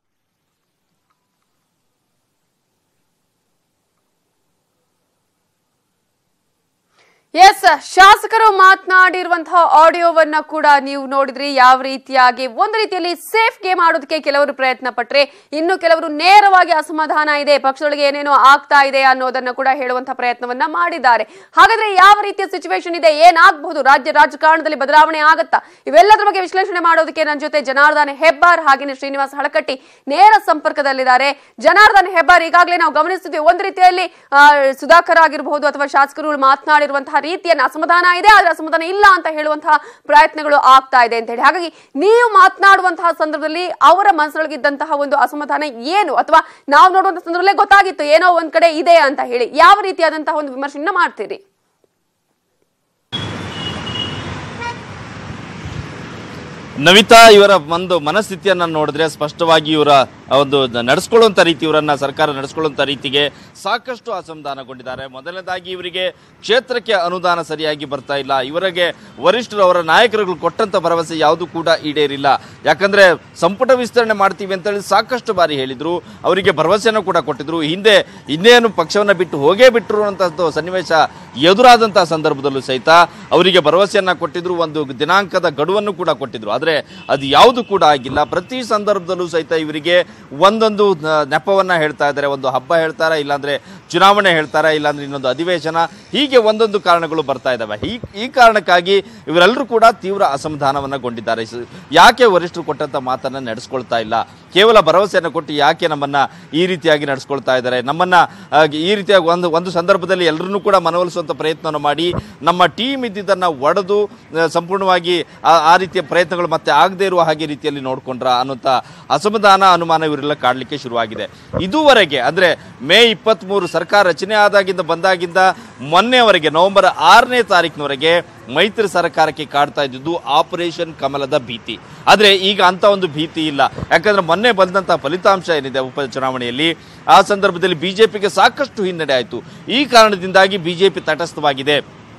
ಎಸ್ ಶಾಸಕರು ಮಾತನಾಡಿರುವಂತಹ ಆಡಿಯೋವನ್ನ ಕೂಡ ನೀವು ನೋಡಿದ್ರಿ ಯಾವ ರೀತಿಯಾಗಿ ಒಂದು ರೀತಿಯಲ್ಲಿ ಸೇಫ್ ಗೇಮ್ ಆಡೋದಕ್ಕೆ ಕೆಲವರು ಪ್ರಯತ್ನ ಪಟ್ರೆ ಇನ್ನು ಕೆಲವರು ನೇರವಾಗಿ ಅಸಮಾಧಾನ ಇದೆ ಪಕ್ಷದೊಳಗೆ ಏನೇನೋ ಆಗ್ತಾ ಇದೆ ಅನ್ನೋದನ್ನ ಕೂಡ ಹೇಳುವಂತಹ ಪ್ರಯತ್ನವನ್ನ ಮಾಡಿದ್ದಾರೆ ಹಾಗಾದ್ರೆ ಯಾವ ರೀತಿಯ ಸಿಚುವೇಶನ್ ಇದೆ ಏನಾಗಬಹುದು ರಾಜ್ಯ ರಾಜಕಾರಣದಲ್ಲಿ ಬದಲಾವಣೆ ಆಗತ್ತಾ ಇವೆಲ್ಲದರ ಬಗ್ಗೆ ವಿಶ್ಲೇಷಣೆ ಮಾಡೋದಕ್ಕೆ ನನ್ನ ಜೊತೆ ಜನಾರ್ದನ್ ಹೆಬ್ಬಾರ್ ಹಾಗೇನೆ ಶ್ರೀನಿವಾಸ್ ಹಳಕಟ್ಟಿ ನೇರ ಸಂಪರ್ಕದಲ್ಲಿದ್ದಾರೆ ಜನಾರ್ದನ್ ಹೆಬ್ಬಾರ್ ಈಗಾಗಲೇ ನಾವು ಗಮನಿಸ್ತಿದ್ವಿ ಒಂದು ರೀತಿಯಲ್ಲಿ ಆ, ಸುಧಾಕರ್ ಆಗಿರಬಹುದು ಅಥವಾ ಶಾಸಕರು ಮಾತನಾಡಿರುವಂತಹ ರೀತಿಯನ್ನ ಅಸಮಾಧಾನ ಇದೆ ಆದ್ರೆ ಅಸಮಾಧಾನ ಇಲ್ಲ ಅಂತ ಹೇಳುವಂತಹ ಪ್ರಯತ್ನಗಳು ಆಗ್ತಾ ಇದೆ ಅಂತ ಹೇಳಿ ಹಾಗಾಗಿ ನೀವು ಮಾತನಾಡುವಂತಹ ಸಂದರ್ಭದಲ್ಲಿ ಅವರ ಮನಸ್ಸೊಳಗಿದ್ದಂತಹ ಒಂದು ಅಸಮಾಧಾನ ಏನು ಅಥವಾ ನಾವು ನೋಡುವಂತಹ ಸಂದರ್ಭದಲ್ಲೇ ಗೊತ್ತಾಗಿತ್ತು ಏನೋ ಒಂದ್ ಕಡೆ ಇದೆ ಅಂತ ಹೇಳಿ ಯಾವ ರೀತಿಯಾದಂತಹ ಒಂದು ವಿಮರ್ಶೆಯನ್ನ ಮಾಡ್ತೀರಿ ನವಿತಾ ಇವರ ಒಂದು ಮನಸ್ಥಿತಿಯನ್ನ ನೋಡಿದ್ರೆ ಸ್ಪಷ್ಟವಾಗಿ ಇವರ ಒಂದು ನಡೆಸ್ಕೊಳ್ಳುವಂತ ರೀತಿ ಇವರನ್ನ ಸರ್ಕಾರ ನಡೆಸ್ಕೊಳ್ಳುವಂತ ರೀತಿಗೆ ಸಾಕಷ್ಟು ಅಸಮಾಧಾನಗೊಂಡಿದ್ದಾರೆ ಮೊದಲನೇದಾಗಿ ಇವರಿಗೆ ಕ್ಷೇತ್ರಕ್ಕೆ ಅನುದಾನ ಸರಿಯಾಗಿ ಬರ್ತಾ ಇಲ್ಲ ಇವರಿಗೆ ವರಿಷ್ಠರು ಅವರ ನಾಯಕರುಗಳು ಕೊಟ್ಟಂತ ಭರವಸೆ ಯಾವುದು ಕೂಡ ಈಡೇರಿಲ್ಲ ಯಾಕಂದ್ರೆ ಸಂಪುಟ ವಿಸ್ತರಣೆ ಮಾಡ್ತೀವಿ ಅಂತ ಹೇಳಿ ಸಾಕಷ್ಟು ಬಾರಿ ಹೇಳಿದ್ರು ಅವರಿಗೆ ಭರವಸೆಯನ್ನು ಕೂಡ ಕೊಟ್ಟಿದ್ರು ಹಿಂದೆ ಇನ್ನೇನು ಪಕ್ಷವನ್ನ ಬಿಟ್ಟು ಹೋಗೇ ಬಿಟ್ಟರು ಅಂತ ಸನ್ನಿವೇಶ ಎದುರಾದಂತಹ ಸಂದರ್ಭದಲ್ಲೂ ಸಹಿತ ಅವರಿಗೆ ಭರವಸೆಯನ್ನ ಕೊಟ್ಟಿದ್ರು ಒಂದು ದಿನಾಂಕದ ಗಡುವನ್ನು ಕೂಡ ಕೊಟ್ಟಿದ್ರು ಆದರೆ ಅದು ಯಾವುದು ಕೂಡ ಆಗಿಲ್ಲ ಪ್ರತಿ ಸಂದರ್ಭದಲ್ಲೂ ಸಹಿತ ಇವರಿಗೆ ಒಂದೊಂದು ನ- ನೆಪವನ್ನ ಹೇಳ್ತಾ ಇದ್ದಾರೆ ಒಂದು ಹಬ್ಬ ಹೇಳ್ತಾರೆ ಇಲ್ಲಾಂದ್ರೆ ಚುನಾವಣೆ ಹೇಳ್ತಾರೆ ಇಲ್ಲಾಂದ್ರೆ ಇನ್ನೊಂದು ಅಧಿವೇಶನ ಹೀಗೆ ಒಂದೊಂದು ಕಾರಣಗಳು ಬರ್ತಾ ಇದ್ದಾವೆ ಈ ಈ ಕಾರಣಕ್ಕಾಗಿ ಇವರೆಲ್ಲರೂ ಕೂಡ ತೀವ್ರ ಅಸಮಾಧಾನವನ್ನಗೊಂಡಿದ್ದಾರೆ ಸ- ಯಾಕೆ ವರಿಷ್ಠರು ಕೊಟ್ಟಂತ ಮಾತನ್ನ ನಡೆಸ್ಕೊಳ್ತಾ ಇಲ್ಲ ಕೇವಲ ಭರವಸೆಯನ್ನು ಕೊಟ್ಟು ಯಾಕೆ ನಮ್ಮನ್ನ ಈ ರೀತಿಯಾಗಿ ನಡೆಸ್ಕೊಳ್ತಾ ಇದ್ದಾರೆ ನಮ್ಮನ್ನ ಆ, ಈ ರೀತಿಯಾಗಿ ಒಂದು ಒಂದು ಸಂದರ್ಭದಲ್ಲಿ ಎಲ್ಲರನ್ನೂ ಕೂಡ ಮನವೊಲಿಸುವಂತ ಪ್ರಯತ್ನವನ್ನು ಮಾಡಿ ನಮ್ಮ ಟೀಮ್ ಇದ್ದಿದ್ದನ್ನ ಒಡೆದು ಆ, ಸಂಪೂರ್ಣವಾಗಿ ಆ- ಆ ರೀತಿಯ ಪ್ರಯತ್ನಗಳು ಮತ್ತೆ ಮತ್ತೆ ಆಗದೇ ಇರುವ ಹಾಗೆ ರೀತಿಯಲ್ಲಿ ನೋಡ್ಕೊಂಡ್ರ ಅನ್ನೋಂಥ ಅಸಮಾಧಾನ ಅನುಮಾನ ಇವರೆಲ್ಲ ಕಾಡಲಿಕ್ಕೆ ಶುರುವಾಗಿದೆ ಇದುವರೆಗೆ ಅಂದ್ರೆ ಮೇ ಇಪ್ಪತ್ತ್ಮೂರು ಸರ್ಕಾರ ರಚನೆ ಆದಾಗಿಂದ ಬಂದಾಗಿಂದ ಮೊನ್ನೆವರೆಗೆ ನವೆಂಬರ್ ಆರನೇ ತಾರೀಕಿನವರೆಗೆ ಮೈತ್ರಿ ಸರ್ಕಾರಕ್ಕೆ ಕಾಡ್ತಾ ಇದ್ದಿದ್ದು ಆಪರೇಷನ್ ಕಮಲದ ಭೀತಿ ಆದ್ರೆ ಈಗ ಅಂತ ಒಂದು ಭೀತಿ ಇಲ್ಲ ಯಾಕಂದ್ರೆ ಮೊನ್ನೆ ಬಂದಂತಹ ಫಲಿತಾಂಶ ಏನಿದೆ ಉಪ ಚುನಾವಣೆಯಲ್ಲಿ ಆ ಸಂದರ್ಭದಲ್ಲಿ ಬಿಜೆಪಿಗೆ ಸಾಕಷ್ಟು ಹಿನ್ನಡೆ ಆಯಿತು ಈ ಕಾರಣದಿಂದಾಗಿ ಬಿಜೆಪಿ ತಟಸ್ಥವಾಗಿದೆ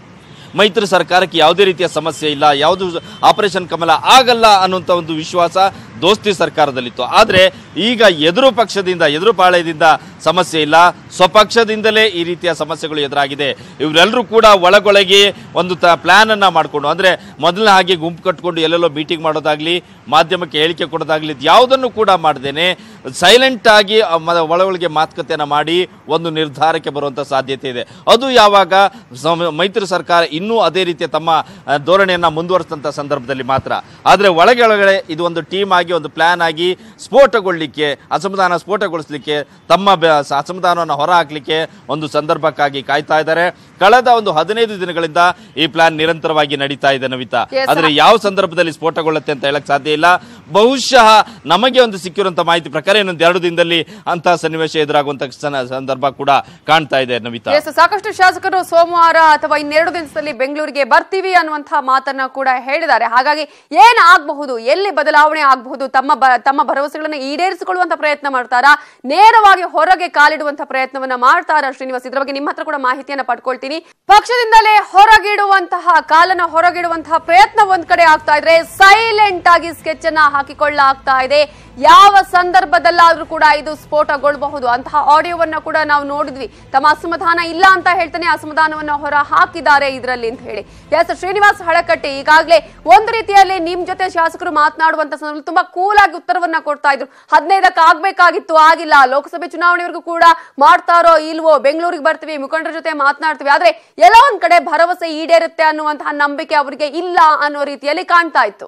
ಮೈತ್ರಿ ಸರ್ಕಾರಕ್ಕೆ ಯಾವುದೇ ರೀತಿಯ ಸಮಸ್ಯೆ ಇಲ್ಲ ಯಾವುದು ಆಪರೇಷನ್ ಕಮಲ ಆಗಲ್ಲ ಅನ್ನುವಂಥ ಒಂದು ವಿಶ್ವಾಸ ದೋಸ್ತಿ ಸರ್ಕಾರದಲ್ಲಿತ್ತು ಆದರೆ ಈಗ ಎದುರು ಪಕ್ಷದಿಂದ ಎದುರು ಪಾಳ್ಯದಿಂದ ಸಮಸ್ಯೆ ಇಲ್ಲ ಸ್ವಪಕ್ಷದಿಂದಲೇ ಈ ರೀತಿಯ ಸಮಸ್ಯೆಗಳು ಎದುರಾಗಿದೆ ಇವರೆಲ್ಲರೂ ಕೂಡ ಒಳಗೊಳಗೆ ಒಂದು ತ ಪ್ಲಾನ್ ಅನ್ನ ಮಾಡಿಕೊಂಡು ಅಂದ್ರೆ ಮೊದಲನೇ ಹಾಗೆ ಗುಂಪು ಕಟ್ಕೊಂಡು ಎಲ್ಲೆಲ್ಲೋ ಮೀಟಿಂಗ್ ಮಾಡೋದಾಗ್ಲಿ ಮಾಧ್ಯಮಕ್ಕೆ ಹೇಳಿಕೆ ಕೊಡೋದಾಗ್ಲಿ ಯಾವುದನ್ನು ಕೂಡ ಮಾಡ್ದೇನೆ ಸೈಲೆಂಟ್ ಆಗಿ ಆ ಮ- ಒಳಗೊಳಗೆ ಮಾತುಕತೆಯನ್ನ ಮಾಡಿ ಒಂದು ನಿರ್ಧಾರಕ್ಕೆ ಬರುವಂತ ಸಾಧ್ಯತೆ ಇದೆ ಅದು ಯಾವಾಗ ಸಮ- ಮೈತ್ರಿ ಸರ್ಕಾರ ಇನ್ನೂ ಅದೇ ರೀತಿಯ ತಮ್ಮ ಆ, ಧೋರಣೆಯನ್ನ ಮುಂದುವರಿಸಿದಂಥ ಸಂದರ್ಭದಲ್ಲಿ ಮಾತ್ರ ಆದರೆ ಒಳಗೆ ಒಳಗಡೆ ಇದು ಒಂದು ಟೀಮ್ ಆಗಿ ಒಂದು ಪ್ಲಾನ್ ಆಗಿ ಸ್ಫೋಟಗೊಳ್ಳಿಕ್ಕೆ ಅಸಮಾಧಾನ ಸ್ಫೋಟಗೊಳಿಸಲಿಕ್ಕೆ ತಮ್ಮ ಬ- ಸ- ಅಸಮಾಧಾನವನ್ನು ಹೊರ ಹಾಕ್ಲಿಕ್ಕೆ ಒಂದು ಸಂದರ್ಭಕ್ಕಾಗಿ ಕಾಯ್ತಾ ಇದ್ದಾರೆ ಕಳೆದ ಒಂದು ಹದಿನೈದು ದಿನಗಳಿಂದ ಈ ಪ್ಲಾನ್ ನಿರಂತರವಾಗಿ ನಡೀತಾ ಇದೆ ನವಿತಾ Yes, ಆದರೆ ಯಾವ ಸಂದರ್ಭದಲ್ಲಿ ಸ್ಫೋಟಗೊಳ್ಳುತ್ತೆ ಅಂತ ಹೇಳಕ್ ಸಾಧ್ಯ ಇಲ್ಲ ಬಹುಶಃ ನಮಗೆ ಒಂದು ಸಿಕ್ಕಿರುವಂತ ಮಾಹಿತಿ ಪ್ರಕಾರ ಇನ್ನೊಂದು ಎರಡು ದಿನದಲ್ಲಿ ಅಂತ ಸನ್ನಿವೇಶ ಎದುರಾಗುವಂತ ಸನ- ಸಂದರ್ಭ ಕೂಡ ಕಾಣ್ತಾ ಇದೆ ನವಿತಾ ಎಸ್ ಸಾಕಷ್ಟು ಶಾಸಕರು ಸೋಮವಾರ ಅಥವಾ ಇನ್ನೆರಡು ದಿವಸದಲ್ಲಿ ಬೆಂಗಳೂರಿಗೆ ಬರ್ತೀವಿ ಅನ್ನುವಂತಹ ಮಾತನ್ನ ಕೂಡ ಹೇಳಿದ್ದಾರೆ ಹಾಗಾಗಿ ಏನ್ ಆಗಬಹುದು ಎಲ್ಲಿ ಬದಲಾವಣೆ ಆಗಬಹುದು ತಮ್ಮ ಬ- ತಮ್ಮ ಭರವಸೆಗಳನ್ನು ಈಡೇರಿಸಿಕೊಳ್ಳುವಂತ ಪ್ರಯತ್ನ ಮಾಡ್ತಾರಾ ನೇರವಾಗಿ ಹೊರಗೆ ಕಾಲಿಡುವಂತ ಪ್ರಯತ್ನವನ್ನ ಮಾಡ್ತಾರಾ ಶ್ರೀನಿವಾಸ್ ಇದ್ರ ಬಗ್ಗೆ ನಿಮ್ಮ ಹತ್ರ ಕೂಡ ಮಾಹಿತಿಯನ್ನ ಪಡ್ಕೊಳ್ತೀನಿ ಪಕ್ಷದಿಂದಲೇ ಹೊರಗಿಡುವಂತಹ ಕಾಲನ ಹೊರಗಿಡುವಂತಹ ಪ್ರಯತ್ನ ಒಂದ್ ಕಡೆ ಆಗ್ತಾ ಇದ್ರೆ ಸೈಲೆಂಟ್ ಆಗಿ ಸ್ಕೆಚ್ ಅನ್ನ ಹಾಕಿಕೊಳ್ಳಾಗ್ತಾ ಇದೆ ಯಾವ ಸಂದರ್ಭದಲ್ಲಾದ್ರೂ ಕೂಡ ಇದು ಸ್ಫೋಟಗೊಳ್ಳಬಹುದು ಅಂತಹ ಆಡಿಯೋವನ್ನ ಕೂಡ ನಾವು ನೋಡಿದ್ವಿ ತಮ್ಮ ಅಸಮಾಧಾನ ಇಲ್ಲ ಅಂತ ಹೇಳ್ತಾನೆ ಅಸಮಾಧಾನವನ್ನ ಹೊರ ಹಾಕಿದ್ದಾರೆ ಇದರಲ್ಲಿ ಅಂತ ಹೇಳಿ ಎಸ್ ಶ್ರೀನಿವಾಸ್ ಹಳಕಟ್ಟಿ ಈಗಾಗಲೇ ಒಂದು ರೀತಿಯಲ್ಲಿ ನಿಮ್ ಜೊತೆ ಶಾಸಕರು ಮಾತನಾಡುವಂತ ಸಂದರ್ಭದಲ್ಲಿ ತುಂಬಾ ಕೂಲ್ ಆಗಿ ಉತ್ತರವನ್ನ ಕೊಡ್ತಾ ಇದ್ರು ಹದಿನೈದಕ್ಕೆ ಆಗ್ಬೇಕಾಗಿತ್ತು ಆಗಿಲ್ಲ ಲೋಕಸಭೆ ಚುನಾವಣೆವರೆಗೂ ಕೂಡ ಮಾಡ್ತಾರೋ ಇಲ್ವೋ ಬೆಂಗಳೂರಿಗೆ ಬರ್ತೀವಿ ಮುಖಂಡರ ಜೊತೆ ಮಾತನಾಡ್ತೀವಿ ಆದ್ರೆ ಎಲ್ಲ ಒಂದ್ ಕಡೆ ಭರವಸೆ ಈಡೇರುತ್ತೆ ಅನ್ನುವಂತಹ ನಂಬಿಕೆ ಅವರಿಗೆ ಇಲ್ಲ ಅನ್ನೋ ರೀತಿಯಲ್ಲಿ ಕಾಣ್ತಾ ಇತ್ತು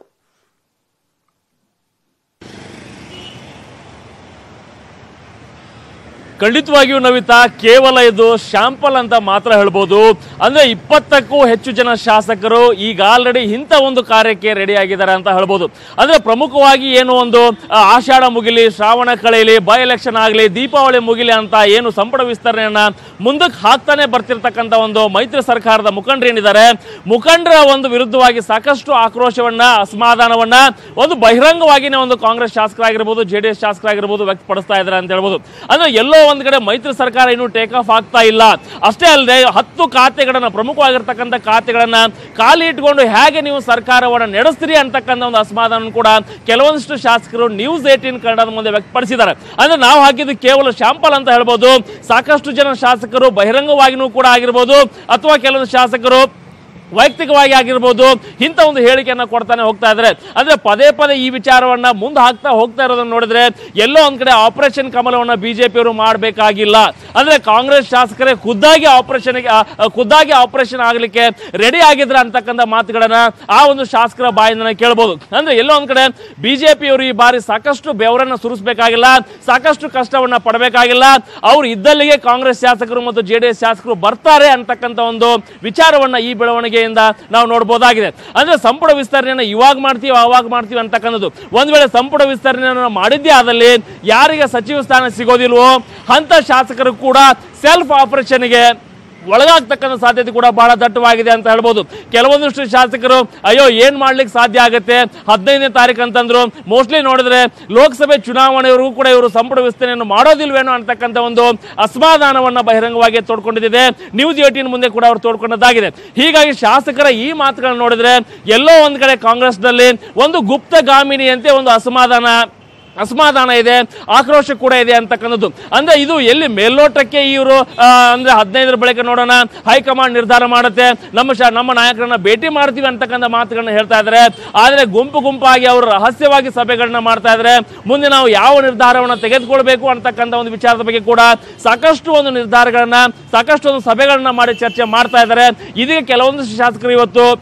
ಖಂಡಿತವಾಗಿಯೂ ನವಿತಾ ಕೇವಲ ಇದು ಶಾಂಪಲ್ ಅಂತ ಮಾತ್ರ ಹೇಳ್ಬೋದು ಅಂದ್ರೆ ಇಪ್ಪತ್ತಕ್ಕೂ ಹೆಚ್ಚು ಜನ ಶಾಸಕರು ಈಗ ಆಲ್ರೆಡಿ ಇಂಥ ಒಂದು ಕಾರ್ಯಕ್ಕೆ ರೆಡಿ ಆಗಿದ್ದಾರೆ ಅಂತ ಹೇಳ್ಬೋದು ಅಂದ್ರೆ ಪ್ರಮುಖವಾಗಿ ಏನು ಒಂದು ಆ, ಆಷಾಢ ಮುಗಿಲಿ ಶ್ರಾವಣ ಕಳೆಯಲಿ ಬೈ ಎಲೆಕ್ಷನ್ ಆಗಲಿ ದೀಪಾವಳಿ ಮುಗಿಲಿ ಅಂತ ಏನು ಸಂಪುಟ ವಿಸ್ತರಣೆಯನ್ನ ಮುಂದಕ್ಕೆ ಹಾಕ್ತಾನೆ ಬರ್ತಿರ್ತಕ್ಕಂಥ ಒಂದು ಮೈತ್ರಿ ಸರ್ಕಾರದ ಮುಖಂಡರು ಏನಿದ್ದಾರೆ ಮುಖಂಡರ ಒಂದು ವಿರುದ್ಧವಾಗಿ ಸಾಕಷ್ಟು ಆಕ್ರೋಶವನ್ನ ಅಸಮಾಧಾನವನ್ನ ಒಂದು ಬಹಿರಂಗವಾಗಿನೇ ಒಂದು ಕಾಂಗ್ರೆಸ್ ಶಾಸಕರಾಗಿರ್ಬೋದು ಜೆ ಡಿ ಎಸ್ ಶಾಸಕರಾಗಿರ್ಬೋದು ವ್ಯಕ್ತಪಡಿಸ್ತಾ ಇದ್ದಾರೆ ಅಂತ ಹೇಳ್ಬೋದು ಅಂದ್ರೆ ಎಲ್ಲೋ ಒಂದ್ ಕಡೆ ಮೈತ್ರಿ ಸರ್ಕಾರ ಇನ್ನೂ ಟೇಕ್ ಆಫ್ ಆಗ್ತಾ ಇಲ್ಲ ಅಷ್ಟೇ ಅಲ್ಲದೆ ಹತ್ತು ಖಾತೆಗಳನ್ನ ಪ್ರಮುಖವಾಗಿರ್ತಕ್ಕಂಥ ಖಾತೆಗಳನ್ನ ಖಾಲಿ ಇಟ್ಕೊಂಡು ಹೇಗೆ ನೀವು ಸರ್ಕಾರವನ್ನ ನಡೆಸ್ತೀರಿ ಅಂತಕ್ಕಂಥ ಒಂದು ಅಸಮಾಧಾನ ಕೂಡ ಕೆಲವೊಂದಿಷ್ಟು ಶಾಸಕರು ನ್ಯೂಸ್ ಏಟೀನ್ ಕನ್ನಡದ ಮುಂದೆ ವ್ಯಕ್ತಪಡಿಸಿದ್ದಾರೆ ಅಂದ್ರೆ ನಾವು ಹಾಕಿದ್ದು ಕೇವಲ ಶಾಂಪಲ್ ಅಂತ ಹೇಳ್ಬೋದು ಸಾಕಷ್ಟು ಜನ ಶಾಸಕರು ಬಹಿರಂಗವಾಗಿನೂ ಕೂಡ ಆಗಿರ್ಬೋದು ಅಥವಾ ಕೆಲವೊಂದು ಶಾಸಕರು ವೈಯಕ್ತಿಕವಾಗಿ ಆಗಿರ್ಬೋದು ಇಂಥ ಒಂದು ಹೇಳಿಕೆಯನ್ನ ಕೊಡ್ತಾನೆ ಹೋಗ್ತಾ ಇದ್ದಾರೆ ಅಂದ್ರೆ ಪದೇ ಪದೇ ಈ ವಿಚಾರವನ್ನ ಮುಂದೆ ಹಾಕ್ತಾ ಹೋಗ್ತಾ ಇರೋದನ್ನ ನೋಡಿದ್ರೆ ಎಲ್ಲೋ ಒಂದ್ ಕಡೆ ಆಪರೇಷನ್ ಕಮಲವನ್ನ ಬಿಜೆಪಿಯವರು ಮಾಡಬೇಕಾಗಿಲ್ಲ ಅಂದ್ರೆ ಕಾಂಗ್ರೆಸ್ ಶಾಸಕರೇ ಖುದ್ದಾಗಿ ಆಪರೇಷನ್ ಖುದ್ದಾಗಿ ಆಪರೇಷನ್ ಆಗ್ಲಿಕ್ಕೆ ರೆಡಿ ಆಗಿದ್ರ ಅಂತಕ್ಕಂಥ ಮಾತುಗಳನ್ನ ಆ ಒಂದು ಶಾಸಕರ ಬಾಯಿಂದ ಕೇಳಬಹುದು ಅಂದ್ರೆ ಎಲ್ಲೋ ಒಂದ್ ಕಡೆ ಬಿಜೆಪಿಯವರು ಈ ಬಾರಿ ಸಾಕಷ್ಟು ಬೆವರನ್ನ ಸುರಿಸಬೇಕಾಗಿಲ್ಲ ಸಾಕಷ್ಟು ಕಷ್ಟವನ್ನ ಪಡಬೇಕಾಗಿಲ್ಲ ಅವ್ರು ಇದ್ದಲ್ಲಿಗೆ ಕಾಂಗ್ರೆಸ್ ಶಾಸಕರು ಮತ್ತು ಜೆ ಡಿ ಎಸ್ ಶಾಸಕರು ಬರ್ತಾರೆ ಅಂತಕ್ಕಂಥ ಒಂದು ವಿಚಾರವನ್ನ ಈ ಬೆಳವಣಿಗೆಯಿಂದ ನಾವು ನೋಡಬಹುದಾಗಿದೆ ಅಂದ್ರೆ ಸಂಪುಟ ವಿಸ್ತರಣೆಯನ್ನ ಇವಾಗ ಮಾಡ್ತೀವಿ ಅವಾಗ ಮಾಡ್ತೀವಿ ಅಂತಕ್ಕಂಥದ್ದು ಒಂದ್ ವೇಳೆ ಸಂಪುಟ ವಿಸ್ತರಣೆಯನ್ನು ಮಾಡಿದ್ದೇ ಆದಲ್ಲಿ ಯಾರಿಗೆ ಸಚಿವ ಸ್ಥಾನ ಸಿಗೋದಿಲ್ವೋ ಅಂತ ಶಾಸಕರು ಕೂಡ ಸೆಲ್ಫ್ ಆಪರೇಷನ್ಗೆ ಒಳಗಾಗ್ತಕ್ಕಂಥ ಸಾಧ್ಯತೆ ಕೂಡ ಬಹಳ ದಟ್ಟವಾಗಿದೆ ಅಂತ ಹೇಳ್ಬೋದು ಕೆಲವೊಂದಿಷ್ಟು ಶಾಸಕರು ಅಯ್ಯೋ ಏನ್ ಮಾಡ್ಲಿಕ್ಕೆ ಸಾಧ್ಯ ಆಗುತ್ತೆ ಹದಿನೈದನೇ ತಾರೀಕು ಅಂತಂದ್ರು ಮೋಸ್ಟ್ಲಿ ನೋಡಿದ್ರೆ ಲೋಕಸಭೆ ಚುನಾವಣೆವರೆಗೂ ಕೂಡ ಇವರು ಸಂಪುಟ ವಿಸ್ತರಣೆಯನ್ನು ಮಾಡೋದಿಲ್ವೇನೋ ಅಂತಕ್ಕಂಥ ಒಂದು ಅಸಮಾಧಾನವನ್ನ ಬಹಿರಂಗವಾಗಿ ತೋಡ್ಕೊಂಡಿದೆ ನ್ಯೂಸ್ ಏಟೀನ್ ಮುಂದೆ ಕೂಡ ಅವರು ತೋಡ್ಕೊಂಡದ್ದಾಗಿದೆ ಹೀಗಾಗಿ ಶಾಸಕರ ಈ ಮಾತುಗಳನ್ನು ನೋಡಿದ್ರೆ ಎಲ್ಲೋ ಒಂದ್ ಕಡೆ ಕಾಂಗ್ರೆಸ್ನಲ್ಲಿ ಒಂದು ಗುಪ್ತಗಾಮಿನಿಯಂತೆ ಒಂದು ಅಸಮಾಧಾನ ಅಸಮಾಧಾನ ಇದೆ ಆಕ್ರೋಶ ಕೂಡ ಇದೆ ಅಂತಕ್ಕಂಥದ್ದು ಅಂದ್ರೆ ಇದು ಎಲ್ಲಿ ಮೇಲ್ನೋಟಕ್ಕೆ ಇವರು ಅಂದ್ರೆ ಹದಿನೈದರ ಬಳಿಕ ನೋಡೋಣ ಹೈಕಮಾಂಡ್ ನಿರ್ಧಾರ ಮಾಡುತ್ತೆ ನಮ್ಮ ಶಾ ನಮ್ಮ ನಾಯಕರನ್ನ ಭೇಟಿ ಮಾಡ್ತೀವಿ ಅಂತಕ್ಕಂಥ ಮಾತುಗಳನ್ನ ಹೇಳ್ತಾ ಇದ್ದಾರೆ ಆದ್ರೆ ಗುಂಪು ಗುಂಪಾಗಿ ಅವರು ರಹಸ್ಯವಾಗಿ ಸಭೆಗಳನ್ನ ಮಾಡ್ತಾ ಇದ್ದಾರೆ ಮುಂದೆ ನಾವು ಯಾವ ನಿರ್ಧಾರವನ್ನ ತೆಗೆದುಕೊಳ್ಬೇಕು ಅಂತಕ್ಕಂಥ ಒಂದು ವಿಚಾರದ ಬಗ್ಗೆ ಕೂಡ ಸಾಕಷ್ಟು ಒಂದು ನಿರ್ಧಾರಗಳನ್ನ ಸಾಕಷ್ಟು ಒಂದು ಸಭೆಗಳನ್ನ ಮಾಡಿ ಚರ್ಚೆ ಮಾಡ್ತಾ ಇದ್ದಾರೆ ಇದೀಗ ಕೆಲವೊಂದಿಷ್ಟು ಶಾಸಕರು ಇವತ್ತು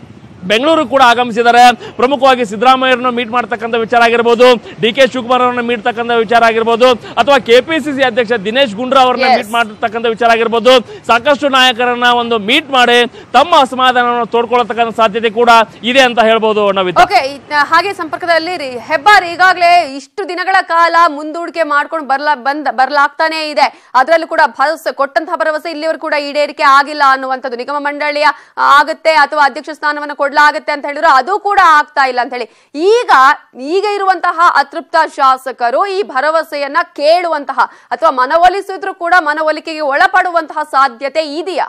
ಬೆಂಗಳೂರು ಕೂಡ ಆಗಮಿಸಿದ್ದಾರೆ ಪ್ರಮುಖವಾಗಿ ಸಿದ್ದರಾಮಯ್ಯರನ್ನ ಮೀಟ್ ಮಾಡ್ತಕ್ಕಂಥ ವಿಚಾರ ಆಗಿರ್ಬೋದು ಡಿ ಕೆ ಶಿವಕುಮಾರ್ ಅವರನ್ನ ಮೀಟ್ತಕ್ಕಂಥ ವಿಚಾರ ಆಗಿರ್ಬೋದು ಅಥವಾ ಕೆಪಿಸಿಸಿ ಅಧ್ಯಕ್ಷ ದಿನೇಶ್ ಗುಂಡ್ರಾ ಅವರನ್ನ Yes. ಮೀಟ್ ಮಾಡ್ತಕ್ಕಂಥ ವಿಚಾರ ಆಗಿರ್ಬೋದು ಸಾಕಷ್ಟು ನಾಯಕರನ್ನ ಒಂದು ಮೀಟ್ ಮಾಡಿ ತಮ್ಮ ಅಸಮಾಧಾನವನ್ನು ತೋಡ್ಕೊಳ್ಳತಕ್ಕಂಥ ಸಾಧ್ಯತೆ ಕೂಡ ಇದೆ ಅಂತ ಹೇಳ್ಬೋದು ನವಿತಾ ಓಕೆ ಹಾಗೆ ಸಂಪರ್ಕದಲ್ಲಿ ರೀ ಹೆಬ್ಬಾರ್ ಈಗಾಗಲೇ ಇಷ್ಟು ದಿನಗಳ ಕಾಲ ಮುಂದೂಡಿಕೆ ಮಾಡ್ಕೊಂಡು ಬರ್ಲಾ ಬಂದ ಬರ್ಲಾಗ್ತಾನೆ ಇದೆ ಅದರಲ್ಲೂ ಕೂಡ ಭರವಸೆ ಕೊಟ್ಟಂತಹ ಭರವಸೆ ಇಲ್ಲಿವರೆಗೂ ಕೂಡ ಈಡೇರಿಕೆ ಆಗಿಲ್ಲ ಅನ್ನುವಂಥದ್ದು ನಿಗಮ ಮಂಡಳಿಯ ಆ, ಆಗುತ್ತೆ ಅಥವಾ ಅಧ್ಯಕ್ಷ ಸ್ಥಾನವನ್ನು ಕೊಡ್ಲಾಗುತ್ತೆ ಅಂತ ಹೇಳಿದ್ರು ಅದು ಕೂಡ ಆಗ್ತಾ ಇಲ್ಲ ಅಂತ ಹೇಳಿ ಈಗ ಈಗ ಇರುವಂತಹ ಅತೃಪ್ತ ಶಾಸಕರು ಈ ಭರವಸೆಯನ್ನ ಕೇಳುವಂತಹ ಅಥವಾ ಮನವೊಲಿಸಿದ್ರು ಕೂಡ ಮನವೊಲಿಕೆಗೆ ಒಳಪಡುವಂತಹ ಸಾಧ್ಯತೆ ಇದೆಯಾ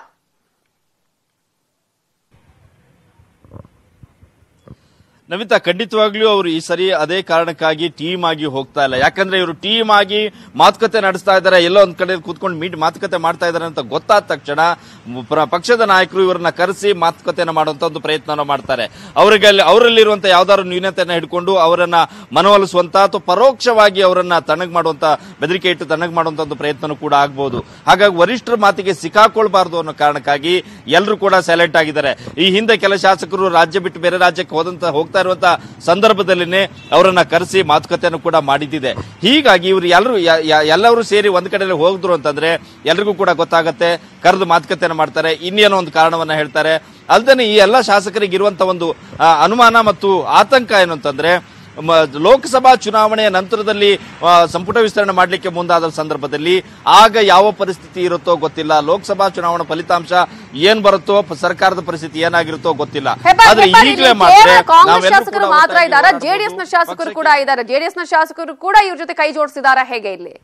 ನಮಿತಾ ಖಂಡಿತವಾಗ್ಲೂ ಅವರು ಈ ಸರಿ ಅದೇ ಕಾರಣಕ್ಕಾಗಿ ಟೀಮ್ ಆಗಿ ಹೋಗ್ತಾ ಇಲ್ಲ ಯಾಕಂದ್ರೆ ಇವರು ಟೀಮ್ ಆಗಿ ಮಾತುಕತೆ ನಡೆಸ್ತಾ ಇದ್ದಾರೆ ಎಲ್ಲೋ ಒಂದ್ ಕಡೆ ಕೂತ್ಕೊಂಡು ಮೀಟ್ ಮಾತುಕತೆ ಮಾಡ್ತಾ ಇದ್ದಾರೆ ಅಂತ ಗೊತ್ತಾದ ತಕ್ಷಣ ಮ್- ಪ್ರ- ಪಕ್ಷದ ನಾಯಕರು ಇವರನ್ನ ಕರೆಸಿ ಮಾತುಕತೆನ ಮಾಡುವಂತ ಒಂದು ಪ್ರಯತ್ನ ಮಾಡ್ತಾರೆ ಅವರಿಗೆ ಅಲ್ಲಿ ಅವರಲ್ಲಿರುವಂತ ಯಾವ್ದಾದ್ರು ನ್ಯೂನತೆಯನ್ನ ಹಿಡ್ಕೊಂಡು ಅವರನ್ನ ಮನವೊಲಿಸುವಂತ ಅಥವಾ ಪರೋಕ್ಷವಾಗಿ ಅವರನ್ನ ತಣ್ಣಗ್ ಮಾಡುವಂತ ಬೆದರಿಕೆ ಇಟ್ಟು ತಣ್ಣಗ್ ಮಾಡುವಂತ ಒಂದು ಪ್ರಯತ್ನ ಕೂಡ ಆಗ್ಬಹುದು ಹಾಗಾಗಿ ವರಿಷ್ಠರ ಮಾತಿಗೆ ಸಿಕ್ಕಾಕೊಳ್ಬಾರ್ದು ಅನ್ನೋ ಕಾರಣಕ್ಕಾಗಿ ಎಲ್ಲರೂ ಕೂಡ ಸೈಲೆಂಟ್ ಆಗಿದ್ದಾರೆ ಈ ಹಿಂದೆ ಕೆಲ ಶಾಸಕರು ರಾಜ್ಯ ಬಿಟ್ಟು ಬೇರೆ ರಾಜ್ಯಕ್ಕೆ ಹೋದಂತ ಹೋಗ್ತಾ ಇರುವಂತ ಸಂದರ್ಭದಲ್ಲಿನೇ ಅವರನ್ನ ಕರೆಸಿ ಮಾತುಕತೆಯನ್ನು ಕೂಡ ಮಾಡಿದ್ದಿದೆ ಹೀಗಾಗಿ ಇವರು ಎಲ್ಲರೂ ಎಲ್ಲರೂ ಸೇರಿ ಒಂದ್ ಕಡೆ ಹೋದ್ರು ಅಂತಂದ್ರೆ ಎಲ್ರಿಗೂ ಕೂಡ ಗೊತ್ತಾಗತ್ತೆ ಕರೆದು ಮಾತುಕತೆಯನ್ನು ಮಾಡ್ತಾರೆ ಇನ್ನೇನೋ ಒಂದು ಕಾರಣವನ್ನ ಹೇಳ್ತಾರೆ ಅಲ್ದೇನೆ ಈ ಎಲ್ಲ ಶಾಸಕರಿಗೆ ಇರುವಂತ ಒಂದು ಆ, ಅನುಮಾನ ಮತ್ತು ಆತಂಕ ಏನು ಅಂತಂದ್ರೆ ಮ- ಲೋಕಸಭಾ ಚುನಾವಣೆಯ ನಂತರದಲ್ಲಿ ಆ, ಸಂಪುಟ ವಿಸ್ತರಣೆ ಮಾಡಲಿಕ್ಕೆ ಮುಂದಾದ ಸಂದರ್ಭದಲ್ಲಿ ಆಗ ಯಾವ ಪರಿಸ್ಥಿತಿ ಇರುತ್ತೋ ಗೊತ್ತಿಲ್ಲ ಲೋಕಸಭಾ ಚುನಾವಣಾ ಫಲಿತಾಂಶ ಏನ್ ಬರುತ್ತೋ ಪ- ಸರ್ಕಾರದ ಪರಿಸ್ಥಿತಿ ಏನಾಗಿರುತ್ತೋ ಗೊತ್ತಿಲ್ಲ ಹೆಬ್ಬಾರ್- ಆದ್ರೆ ಹೆಬ್ಬಾರ್ ಇಲ್ಲಿ ಈಗಲೇ ಮಾತ್ರ ಕೇವಲ ಕಾಂಗ್ರೆಸ್ ನಾವೆಲ್ಲರೂ ಶಾಸಕರು ಕೂಡ ಮಾತ್ರ ಒಟ್ಟಾಗಿ ಇದ್ದಾರೆ ಹೋರಾಟ ಜೆಡಿಎಸ್ ನ ಮಾಡೋದು. ಶಾಸಕರು ಪಕ್ಷಕ್ಕೆ ಕೂಡ ಇದ್ದಾರೆ ಜೆಡಿಎಸ್ ನ ಶಾಸಕರು ಕೂಡ ಇವ್ರ ಜೊತೆ ಕೈ ಜೋಡಿಸಿದಾರ ಹೇಗೆ ಇಲ್ಲಿ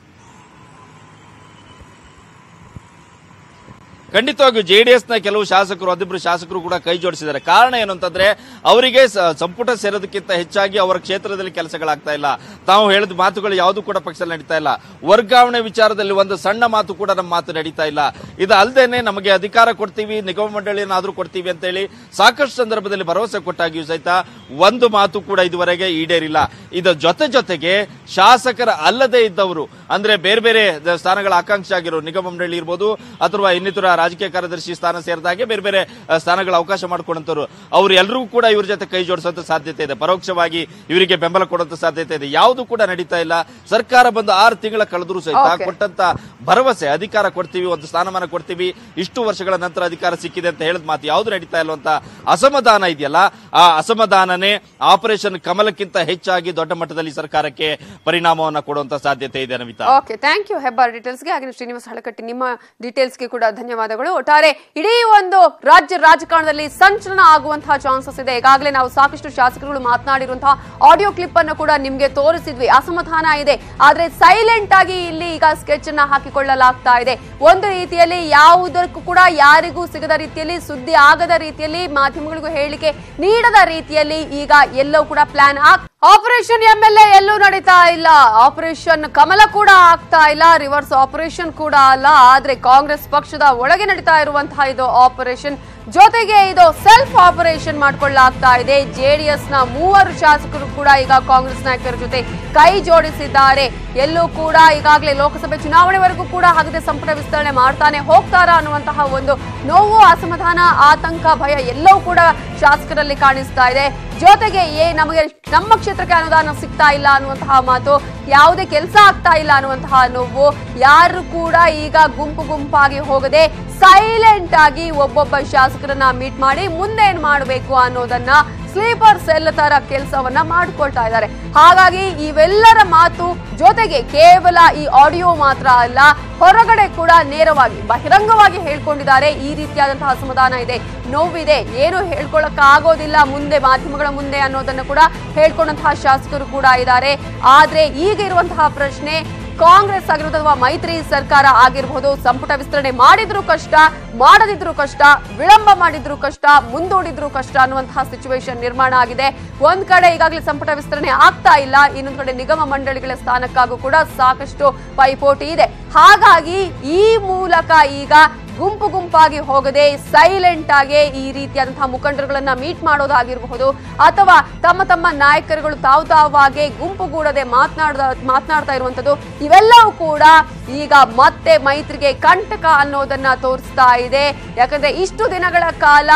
ಖಂಡಿತವಾಗಿಯೂ ಜೆಡಿಎಸ್ ನ ಕೆಲವು ಶಾಸಕರು ಹದಿಬ್ರು ಶಾಸಕರು ಕೂಡ ಕೈ ಜೋಡಿಸಿದ್ದಾರೆ ಕಾರಣ ಏನು ಅಂತಂದ್ರೆ ಅವರಿಗೆ ಸ- ಸಂಪುಟ ಸೇರೋದಕ್ಕಿಂತ ಹೆಚ್ಚಾಗಿ ಅವರ ಕ್ಷೇತ್ರದಲ್ಲಿ ಕೆಲಸಗಳಾಗ್ತಾ ಇಲ್ಲ ತಾವು ಹೇಳಿದ ಮಾತುಗಳು ಯಾವುದು ಕೂಡ ಪಕ್ಷದಲ್ಲಿ ನಡೀತಾ ಇಲ್ಲ ವರ್ಗಾವಣೆ ವಿಚಾರದಲ್ಲಿ ಒಂದು ಸಣ್ಣ ಮಾತು ಕೂಡ ನಮ್ಮ ಮಾತು ನಡೀತಾ ಇಲ್ಲ ಇದು ಅಲ್ಲದೇನೆ ನಮಗೆ ಅಧಿಕಾರ ಕೊಡ್ತೀವಿ ನಿಗಮ ಮಂಡಳಿಯನ್ನಾದ್ರೂ ಕೊಡ್ತೀವಿ ಅಂತ ಹೇಳಿ ಸಾಕಷ್ಟು ಸಂದರ್ಭದಲ್ಲಿ ಭರವಸೆ ಕೊಟ್ಟಾಗಿಯೂ ಸಹಿತ ಒಂದು ಮಾತು ಕೂಡ ಇದುವರೆಗೆ ಈಡೇರಿಲ್ಲ ಇದರ ಜೊತೆ ಜೊತೆಗೆ ಶಾಸಕರ ಅಲ್ಲದೆ ಇದ್ದವರು ಅಂದ್ರೆ ಬೇರೆ ಬೇರೆ ದ- ಸ್ಥಾನಗಳ ಆಕಾಂಕ್ಷಿ ಆಗಿರೋ ನಿಗಮ ಮಂಡಳಿ ಇರ್ಬೋದು ಅಥವಾ ಇನ್ನಿತರ ರಾಜಕೀಯ ಕಾರ್ಯದರ್ಶಿ ಸ್ಥಾನ ಸೇರಿದಾಗೆ ಬೇರೆ ಬೇರೆ ಅ, ಸ್ಥಾನಗಳ ಅವಕಾಶ ಮಾಡಿಕೊಂಡಂತವ್ರು ಅವ್ರು ಎಲ್ಲರಿಗೂ ಕೂಡ ಇವ್ರ ಜೊತೆ ಕೈ ಜೋಡಿಸುವಂತ ಸಾಧ್ಯತೆ ಇದೆ ಪರೋಕ್ಷವಾಗಿ ಇವರಿಗೆ ಬೆಂಬಲ ಕೊಡುವಂತ ಸಾಧ್ಯತೆ ಇದೆ ಯಾವುದು ಕೂಡ ನಡೀತಾ ಇಲ್ಲ ಸರ್ಕಾರ ಬಂದು ಆರು ತಿಂಗಳ ಕಳೆದ್ರು ಸಹಿತ Okay. ಕೊಟ್ಟಂತ ಭರವಸೆ ಅಧಿಕಾರ ಕೊಡ್ತೀವಿ ಒಂದು ಸ್ಥಾನಮಾನ ಕೊಡ್ತೀವಿ ಇಷ್ಟು ವರ್ಷಗಳ ನಂತರ ಅಧಿಕಾರ ಸಿಕ್ಕಿದೆ ಅಂತ ಹೇಳಿದ ಮಾತು ಯಾವುದು ನಡೀತಾ ಇಲ್ಲ ಅಂತ ಅಸಮಾಧಾನ ಇದೆಯಲ್ಲ ಆ ಅಸಮಾಧಾನನೇ ಆಪರೇಷನ್ ಕಮಲಕ್ಕಿಂತ ಹೆಚ್ಚಾಗಿ ದೊಡ್ಡ ಮಟ್ಟದಲ್ಲಿ ಸರ್ಕಾರಕ್ಕೆ ಪರಿಣಾಮವನ್ನ ಕೊಡುವಂತ ಸಾಧ್ಯತೆ ಇದೆ Namita okay thank you Hebbar ಡೀಟೇಲ್ಸ್ಗೆ ಹಾಗೆ ಶ್ರೀನಿವಾಸ್ ಹಳಕಟ್ಟಿ ನಿಮ್ಮ ಡೀಟೇಲ್ಸ್ಗೆ ಕೂಡ ಧನ್ಯವಾದಗಳು ಒಟ್ಟಾರೆ ಇಡೀ ಒಂದು ರಾಜ್ಯ ರಾಜಕಾರಣದಲ್ಲಿ ಸಂಚಲನ ಆಗುವಂತಹ ಚಾನ್ಸಸ್ ಇದೆ ಈಗಾಗಲೇ ನಾವು ಸಾಕಷ್ಟು ಶಾಸಕರುಗಳು ಮಾತನಾಡಿರುವಂತಹ ಆಡಿಯೋ ಕ್ಲಿಪ್ ಅನ್ನು ಕೂಡ ನಿಮ್ಗೆ ತೋರಿಸಿದ್ವಿ ಅಸಮಾಧಾನ ಇದೆ ಆದ್ರೆ ಸೈಲೆಂಟ್ ಆಗಿ ಇಲ್ಲಿ ಈಗ ಸ್ಕೆಚ್ ಅನ್ನ ಹಾಕಿಕೊಳ್ಳಲಾಗ್ತಾ ಇದೆ ಒಂದು ರೀತಿಯಲ್ಲಿ ಯಾವುದಕ್ಕೂ ಕೂಡ ಯಾರಿಗೂ ಸಿಗದ ರೀತಿಯಲ್ಲಿ ಸುದ್ದಿ ಆಗದ ರೀತಿಯಲ್ಲಿ ಮಾಧ್ಯಮಗಳಿಗೂ ಹೇಳಿಕೆ ನೀಡದ ರೀತಿಯಲ್ಲಿ ಈಗ ಎಲ್ಲವೂ ಕೂಡ ಪ್ಲಾನ್ ಆಗ್ ಆಪರೇಷನ್ ಎಂ ಎಲ್ ಎ ಎಲ್ಲೂ ನಡೀತಾ ಇಲ್ಲ ಆಪರೇಷನ್ ಕಮಲ ಕೂಡ ಆಗ್ತಾ ಇಲ್ಲ ರಿವರ್ಸ್ ಆಪರೇಷನ್ ಕೂಡ ಅಲ್ಲ ಆದ್ರೆ ಕಾಂಗ್ರೆಸ್ ಪಕ್ಷದ ಒಳಗೆ ನಡೀತಾ ಇರುವಂತಹ ಇದು ಆಪರೇಷನ್ ಜೊತೆಗೆ ಇದು ಸೆಲ್ಫ್ ಆಪರೇಷನ್ ಮಾಡ್ಕೊಳ್ಳಲಾಗ್ತಾ ಇದೆ ಜೆಡಿಎಸ್ ನ ಮೂವರು ಶಾಸಕರು ಕೂಡ ಈಗ ಕಾಂಗ್ರೆಸ್ ನಾಯಕರ ಜೊತೆ ಕೈ ಜೋಡಿಸಿದ್ದಾರೆ ಎಲ್ಲೂ ಕೂಡ ಈಗಾಗಲೇ ಲೋಕಸಭೆ ಚುನಾವಣೆವರೆಗೂ ಕೂಡ ಹಾಗದೆ ಸಂಪುಟ ವಿಸ್ತರಣೆ ಮಾಡ್ತಾನೆ ಹೋಗ್ತಾರಾ ಅನ್ನುವಂತಹ ಒಂದು ನೋವು ಅಸಮಾಧಾನ ಆತಂಕ ಭಯ ಎಲ್ಲವೂ ಕೂಡ ಶಾಸಕರಲ್ಲಿ ಕಾಣಿಸ್ತಾ ಇದೆ ಜೊತೆಗೆ ಏ ನಮಗೆ ನಮ್ಮ ಕ್ಷೇತ್ರಕ್ಕೆ ಅನುದಾನ ಸಿಗ್ತಾ ಇಲ್ಲ ಅನ್ನುವಂತಹ ಮಾತು ಯಾವುದೇ ಕೆಲಸ ಆಗ್ತಾ ಇಲ್ಲ ಅನ್ನುವಂತಹ ನೋವು ಯಾರು ಕೂಡ ಈಗ ಗುಂಪು ಗುಂಪಾಗಿ ಹೋಗದೆ ಸೈಲೆಂಟ್ ಆಗಿ ಒಬ್ಬೊಬ್ಬ ಶಾಸಕರನ್ನ ಮೀಟ್ ಮಾಡಿ ಮುಂದೆ ಏನ್ ಮಾಡಬೇಕು ಅನ್ನೋದನ್ನ ಸ್ಲೀಪರ್ ಸೆಲ್ ತರ ಕೆಲಸವನ್ನ ಮಾಡ್ಕೊಳ್ತಾ ಇದ್ದಾರೆ ಹಾಗಾಗಿ ಇವೆಲ್ಲರ ಮಾತು ಜೊತೆಗೆ ಕೇವಲ ಈ ಆಡಿಯೋ ಮಾತ್ರ ಅಲ್ಲ ಹೊರಗಡೆ ಕೂಡ ನೇರವಾಗಿ ಬಹಿರಂಗವಾಗಿ ಹೇಳ್ಕೊಂಡಿದ್ದಾರೆ ಈ ರೀತಿಯಾದಂತಹ ಅಸಮಾಧಾನ ಇದೆ ನೋವಿದೆ ಏನು ಹೇಳ್ಕೊಳಕ್ ಆಗೋದಿಲ್ಲ ಮುಂದೆ ಮಾಧ್ಯಮಗಳ ಮುಂದೆ ಅನ್ನೋದನ್ನ ಕೂಡ ಹೇಳ್ಕೊಂಡಂತಹ ಶಾಸಕರು ಕೂಡ ಇದ್ದಾರೆ ಆದ್ರೆ ಈಗ ಇರುವಂತಹ ಪ್ರಶ್ನೆ ಕಾಂಗ್ರೆಸ್ ಆಗಿರೋದು ಅಥವಾ ಮೈತ್ರಿ ಸರ್ಕಾರ ಆಗಿರಬಹುದು ಸಂಪುಟ ವಿಸ್ತರಣೆ ಮಾಡಿದ್ರು ಕಷ್ಟ ಮಾಡದಿದ್ರು ಕಷ್ಟ ವಿಳಂಬ ಮಾಡಿದ್ರು ಕಷ್ಟ ಮುಂದೂಡಿದ್ರು ಕಷ್ಟ ಅನ್ನುವಂತಹ ಸಿಚುವೇಶನ್ ನಿರ್ಮಾಣ ಆಗಿದೆ ಒಂದ್ ಕಡೆ ಈಗಾಗಲೇ ಸಂಪುಟ ವಿಸ್ತರಣೆ ಆಗ್ತಾ ಇಲ್ಲ ಇನ್ನೊಂದ್ ಕಡೆ ನಿಗಮ ಮಂಡಳಿಗಳ ಸ್ಥಾನಕ್ಕಾಗೂ ಕೂಡ ಸಾಕಷ್ಟು ಪೈಪೋಟಿ ಇದೆ ಹಾಗಾಗಿ ಈ ಮೂಲಕ ಈಗ ಗುಂಪು ಗುಂಪಾಗಿ ಹೋಗದೆ ಸೈಲೆಂಟ್ ಆಗಿ ಈ ರೀತಿಯಾದಂತಹ ಮುಖಂಡರುಗಳನ್ನ ಮೀಟ್ ಮಾಡೋದಾಗಿರಬಹುದು ಅಥವಾ ತಮ್ಮ ತಮ್ಮ ನಾಯಕರುಗಳು ತಾವು ತಾವಾಗೆ ಗುಂಪುಗೂಡದೆ ಮಾತನಾಡ ಮಾತನಾಡ್ತಾ ಇರುವಂತದ್ದು ಇವೆಲ್ಲವೂ ಕೂಡ ಈಗ ಮತ್ತೆ ಮೈತ್ರಿಗೆ ಕಂಟಕ ಅನ್ನೋದನ್ನ ತೋರಿಸ್ತಾ ಇದೆ ಯಾಕಂದ್ರೆ ಇಷ್ಟು ದಿನಗಳ ಕಾಲ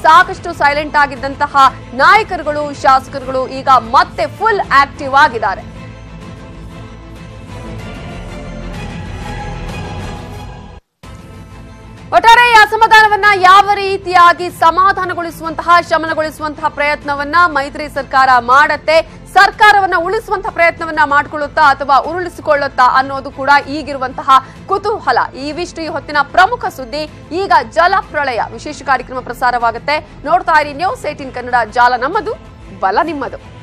ಸಾಕಷ್ಟು ಸೈಲೆಂಟ್ ಆಗಿದ್ದಂತಹ ನಾಯಕರುಗಳು ಶಾಸಕರುಗಳು ಈಗ ಮತ್ತೆ ಫುಲ್ ಆಕ್ಟಿವ್ ಆಗಿದ್ದಾರೆ ಒಟ್ಟಾರೆ ಈ ಅಸಮಾಧಾನವನ್ನ ಯಾವ ರೀತಿಯಾಗಿ ಸಮಾಧಾನಗೊಳಿಸುವಂತಹ ಶಮನಗೊಳಿಸುವಂತಹ ಪ್ರಯತ್ನವನ್ನ ಮೈತ್ರಿ ಸರ್ಕಾರ ಮಾಡತ್ತೆ ಸರ್ಕಾರವನ್ನ ಉಳಿಸುವಂತಹ ಪ್ರಯತ್ನವನ್ನ ಮಾಡ್ಕೊಳ್ಳುತ್ತಾ ಅಥವಾ ಉರುಳಿಸಿಕೊಳ್ಳುತ್ತಾ ಅನ್ನೋದು ಕೂಡ ಈಗಿರುವಂತಹ ಕುತೂಹಲ ಇವಿಷ್ಟು ಈ ಹೊತ್ತಿನ ಪ್ರಮುಖ ಸುದ್ದಿ ಈಗ ಜಲ ಪ್ರಳಯ ವಿಶೇಷ ಕಾರ್ಯಕ್ರಮ ಪ್ರಸಾರವಾಗುತ್ತೆ ನೋಡ್ತಾ ಇರಿ ನ್ಯೂಸ್ ಏಟಿನ್ ಕನ್ನಡ ಜಾಲ ನಮ್ಮದು ಬಲ ನಿಮ್ಮದು